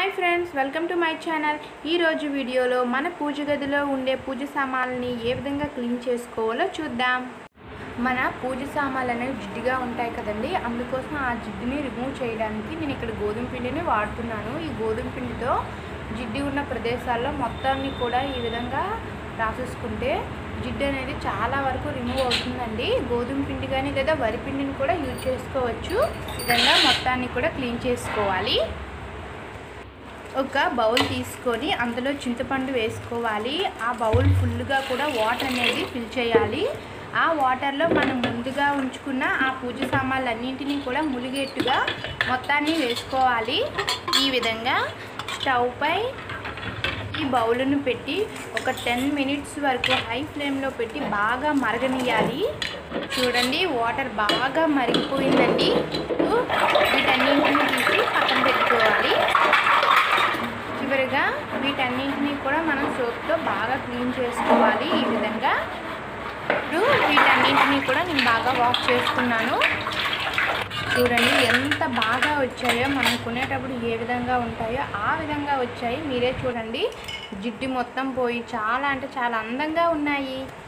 hi friends welcome to my channel ఈరోజు వీడియోలో మన పూజ గదిలో ఉండే పూజ సామాన్లని ఏ విధంగా క్లీన్ చేసుకోవాలో చూద్దాం మన పూజ సామాన్లు అనేవి జిడ్డుగా ఉంటాయి కదండి అందుకోసం ఆ జిడ్డుని రిమూవ్ చేయడానికి నేను ఇక్కడ గోధుమ పిండిని వాడుతున్నాను ఈ గోధుమ పిండితో జిడ్డు ఉన్న ప్రదేశాల్లో మొత్తాన్ని కూడా ఈ విధంగా రాసేసుకుంటే జిడ్డు అనేది చాలా వరకు రిమూవ్ అవుతుందండి గోధుమ పిండి కానీ లేదా వరి పిండిని కూడా యూజ్ చేసుకోవచ్చు ఈ విధంగా మొత్తాన్ని కూడా క్లీన్ చేసుకోవాలి ఒక బౌల్ తీసుకొని అందులో చింతపండు వేసుకోవాలి ఆ బౌల్ ఫుల్గా కూడా వాటర్ అనేది ఫిల్ చేయాలి ఆ వాటర్లో మనం ముందుగా ఉంచుకున్న ఆ పూజ సామాన్లన్నింటినీ కూడా ములిగేట్టుగా మొత్తాన్ని వేసుకోవాలి ఈ విధంగా స్టవ్ పై ఈ బౌలును పెట్టి ఒక టెన్ మినిట్స్ వరకు హై ఫ్లేమ్లో పెట్టి బాగా మరగనియాలి చూడండి వాటర్ బాగా మరిగిపోయిందండి ఇప్పుడు వీటన్నింటిని తీసి పక్కన పెట్టుకోవాలి చివరిగా వీటన్నింటినీ కూడా మనం సోప్తో బాగా క్లీన్ చేసుకోవాలి ఈ విధంగా ఇప్పుడు వీటన్నింటినీ కూడా నేను బాగా వాష్ చేసుకున్నాను చూడండి ఎంత బాగా వచ్చాయో మనం కొనేటప్పుడు ఏ విధంగా ఉంటాయో ఆ విధంగా వచ్చాయి మీరే చూడండి జిడ్డు మొత్తం పోయి చాలా అంటే చాలా అందంగా ఉన్నాయి